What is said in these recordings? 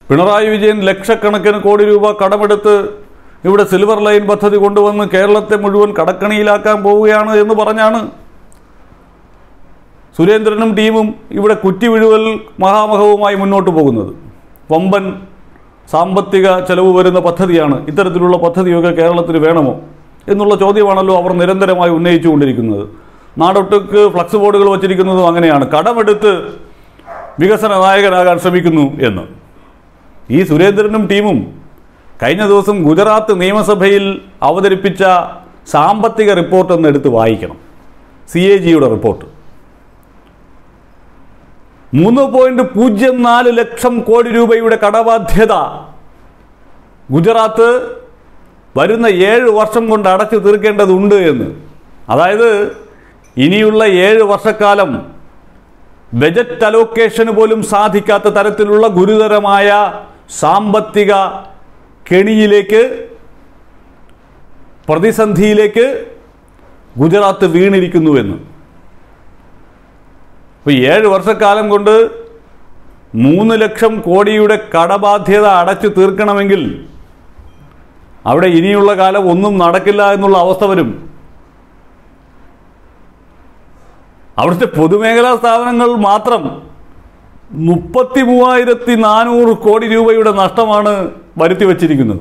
പിണറായി വിജയൻ ലക്ഷക്കണക്കിന് കോടി രൂപ കടമെടുത്ത് ഇവിടെ സിൽവർ ലൈൻ പദ്ധതി കൊണ്ടുവന്ന് കേരളത്തെ മുഴുവൻ കടക്കണിയിലാക്കാൻ പോവുകയാണ് എന്ന് പറഞ്ഞാണ് സുരേന്ദ്രനും ടീമും ഇവിടെ കുറ്റിവിഴുവൽ മഹാമഹവുമായി മുന്നോട്ട് പോകുന്നത് വമ്പൻ സാമ്പത്തിക ചെലവ് വരുന്ന പദ്ധതിയാണ് ഇത്തരത്തിലുള്ള പദ്ധതിയൊക്കെ കേരളത്തിന് വേണമോ എന്നുള്ള ചോദ്യമാണല്ലോ അവർ നിരന്തരമായി ഉന്നയിച്ചുകൊണ്ടിരിക്കുന്നത് നാടൊട്ടുക്ക് ഫ്ലക്സ് ബോർഡുകൾ വച്ചിരിക്കുന്നതും അങ്ങനെയാണ് കടമെടുത്ത് വികസന നായകനാകാൻ ശ്രമിക്കുന്നു എന്ന് ഈ സുരേന്ദ്രനും ടീമും കഴിഞ്ഞ ദിവസം ഗുജറാത്ത് നിയമസഭയിൽ അവതരിപ്പിച്ച സാമ്പത്തിക റിപ്പോർട്ട് ഒന്ന് എടുത്ത് വായിക്കണം സി എ ജിയുടെ റിപ്പോർട്ട് മൂന്ന് പോയിന്റ് പൂജ്യം നാല് ലക്ഷം കോടി രൂപയുടെ കടബാധ്യത ഗുജറാത്ത് വരുന്ന ഏഴ് വർഷം കൊണ്ട് അടച്ചു തീർക്കേണ്ടതുണ്ട് എന്ന് അതായത് ഇനിയുള്ള ഏഴ് വർഷക്കാലം ബജറ്റ് അലോക്കേഷന് പോലും സാധിക്കാത്ത തരത്തിലുള്ള ഗുരുതരമായ സാമ്പത്തിക കെണിയിലേക്ക് പ്രതിസന്ധിയിലേക്ക് ഗുജറാത്ത് വീണിരിക്കുന്നുവെന്ന് ഇപ്പോൾ ഏഴ് വർഷക്കാലം കൊണ്ട് മൂന്ന് ലക്ഷം കോടിയുടെ കടബാധ്യത അടച്ചു തീർക്കണമെങ്കിൽ അവിടെ ഇനിയുള്ള കാലം ഒന്നും നടക്കില്ല എന്നുള്ള അവസ്ഥ വരും അവിടുത്തെ പൊതുമേഖലാ സ്ഥാപനങ്ങൾ മാത്രം മുപ്പത്തി മൂവായിരത്തി നാനൂറ് കോടി രൂപയുടെ നഷ്ടമാണ് വരുത്തി വച്ചിരിക്കുന്നത്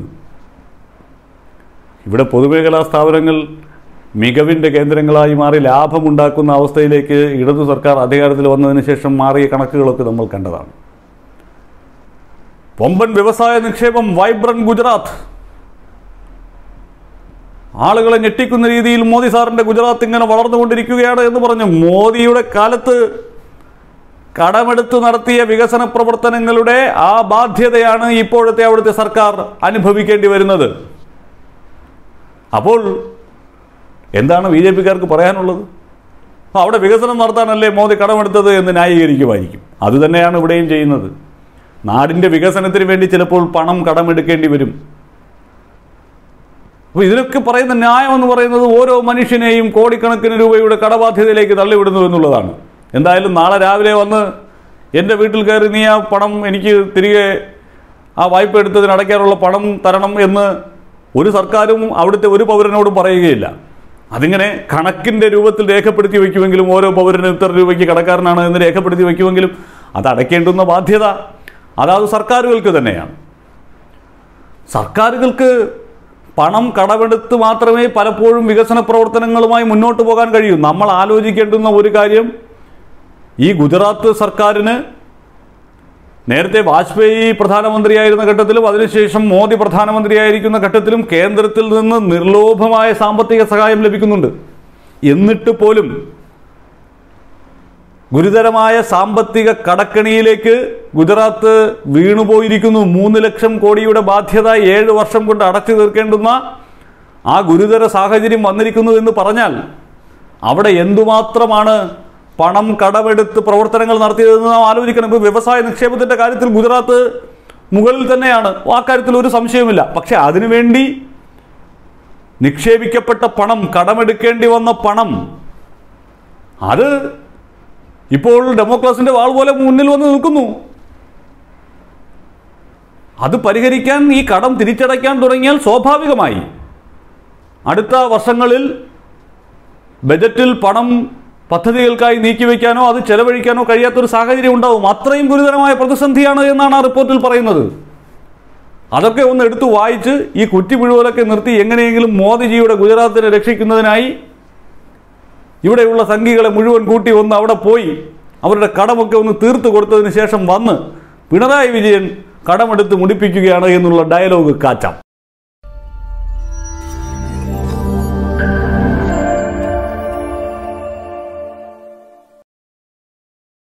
ഇവിടെ പൊതുമേഖലാ സ്ഥാപനങ്ങൾ മികവിൻ്റെ കേന്ദ്രങ്ങളായി മാറി ലാഭമുണ്ടാക്കുന്ന അവസ്ഥയിലേക്ക് ഇടതു സർക്കാർ അധികാരത്തിൽ വന്നതിന് ശേഷം മാറിയ കണക്കുകളൊക്കെ നമ്മൾ കണ്ടതാണ് പൊമ്പൻ വ്യവസായ നിക്ഷേപം വൈബ്രൻ ഗുജറാത്ത് ആളുകളെ ഞെട്ടിക്കുന്ന രീതിയിൽ മോദി സാറിന്റെ ഗുജറാത്ത് ഇങ്ങനെ വളർന്നുകൊണ്ടിരിക്കുകയാണ് എന്ന് പറഞ്ഞു മോദിയുടെ കാലത്ത് കടമെടുത്ത് നടത്തിയ വികസന പ്രവർത്തനങ്ങളുടെ ആ ബാധ്യതയാണ് ഇപ്പോഴത്തെ അവിടുത്തെ സർക്കാർ അനുഭവിക്കേണ്ടി വരുന്നത് അപ്പോൾ എന്താണ് ബി ജെ പിക്കാർക്ക് പറയാനുള്ളത് അപ്പോൾ അവിടെ വികസനം നടത്താനല്ലേ മോദി കടമെടുത്തത് എന്ന് ന്യായീകരിക്കുമായിരിക്കും അതുതന്നെയാണ് ഇവിടെയും ചെയ്യുന്നത് നാടിൻ്റെ വികസനത്തിന് വേണ്ടി ചിലപ്പോൾ പണം കടമെടുക്കേണ്ടി വരും അപ്പോൾ ഇതിനൊക്കെ പറയുന്ന ന്യായം എന്ന് പറയുന്നത് ഓരോ മനുഷ്യനെയും കോടിക്കണക്കിന് രൂപയുടെ കടബാധ്യതയിലേക്ക് തള്ളിവിടുന്നു എന്നുള്ളതാണ് എന്തായാലും നാളെ രാവിലെ വന്ന് എൻ്റെ വീട്ടിൽ കയറി നീ ആ പണം എനിക്ക് തിരികെ ആ വായ്പ എടുത്തതിന് അടയ്ക്കാനുള്ള പണം തരണം എന്ന് ഒരു സർക്കാരും അവിടുത്തെ ഒരു പൗരനോടും പറയുകയില്ല അതിങ്ങനെ കണക്കിൻ്റെ രൂപത്തിൽ രേഖപ്പെടുത്തി വയ്ക്കുമെങ്കിലും ഓരോ പൗരനും ഇത്ര രൂപയ്ക്ക് കടക്കാരനാണ് എന്ന് രേഖപ്പെടുത്തി വയ്ക്കുമെങ്കിലും അത് അടയ്ക്കേണ്ടുന്ന ബാധ്യത അതാത് സർക്കാരുകൾക്ക് തന്നെയാണ് സർക്കാരുകൾക്ക് പണം കടമെടുത്ത് മാത്രമേ പലപ്പോഴും വികസന പ്രവർത്തനങ്ങളുമായി മുന്നോട്ട് പോകാൻ കഴിയൂ നമ്മൾ ആലോചിക്കേണ്ടുന്ന ഒരു കാര്യം ഈ ഗുജറാത്ത് സർക്കാരിന് നേരത്തെ വാജ്പേയി പ്രധാനമന്ത്രിയായിരുന്ന ഘട്ടത്തിലും അതിനുശേഷം മോദി പ്രധാനമന്ത്രിയായിരിക്കുന്ന ഘട്ടത്തിലും കേന്ദ്രത്തിൽ നിന്ന് നിർലോഭമായ സാമ്പത്തിക സഹായം ലഭിക്കുന്നുണ്ട് എന്നിട്ട് പോലും ഗുരുതരമായ സാമ്പത്തിക കടക്കണിയിലേക്ക് ഗുജറാത്ത് വീണുപോയിരിക്കുന്നു മൂന്ന് ലക്ഷം കോടിയുടെ ബാധ്യത ഏഴ് വർഷം കൊണ്ട് അടച്ചു തീർക്കേണ്ടുന്ന ആ ഗുരുതര സാഹചര്യം വന്നിരിക്കുന്നു എന്ന് പറഞ്ഞാൽ അവിടെ എന്തുമാത്രമാണ് പണം കടമെടുത്ത് പ്രവർത്തനങ്ങൾ നടത്തിയതെന്ന് നാം ആലോചിക്കണം ഇപ്പോൾ വ്യവസായ നിക്ഷേപത്തിൻ്റെ കാര്യത്തിൽ ഗുജറാത്ത് മുകളിൽ തന്നെയാണ് ആ കാര്യത്തിൽ ഒരു സംശയവുമില്ല പക്ഷെ അതിനുവേണ്ടി നിക്ഷേപിക്കപ്പെട്ട പണം കടമെടുക്കേണ്ടി വന്ന പണം അത് ഇപ്പോൾ ഡെമോക്രാസിന്റെ വാൾ പോലെ മുന്നിൽ വന്ന് നിൽക്കുന്നു അത് പരിഹരിക്കാൻ ഈ കടം തിരിച്ചടയ്ക്കാൻ തുടങ്ങിയാൽ സ്വാഭാവികമായി അടുത്ത വർഷങ്ങളിൽ ബജറ്റിൽ പണം പദ്ധതികൾക്കായി നീക്കിവെക്കാനോ അത് ചെലവഴിക്കാനോ കഴിയാത്തൊരു സാഹചര്യം ഉണ്ടാവും അത്രയും ഗുരുതരമായ പ്രതിസന്ധിയാണ് എന്നാണ് ആ റിപ്പോർട്ടിൽ പറയുന്നത് അതൊക്കെ ഒന്ന് എടുത്തു വായിച്ച് ഈ കുറ്റി മുഴുവനൊക്കെ നിർത്തി എങ്ങനെയെങ്കിലും മോദിജിയുടെ ഗുജറാത്തിനെ രക്ഷിക്കുന്നതിനായി ഇവിടെയുള്ള സംഘികളെ മുഴുവൻ കൂട്ടി ഒന്ന് അവിടെ പോയി അവരുടെ കടമൊക്കെ ഒന്ന് തീർത്തു കൊടുത്തതിന് ശേഷം വന്ന് പിണറായി വിജയൻ കടമെടുത്ത് മുടിപ്പിക്കുകയാണ് എന്നുള്ള ഡയലോഗ് കാച്ചാം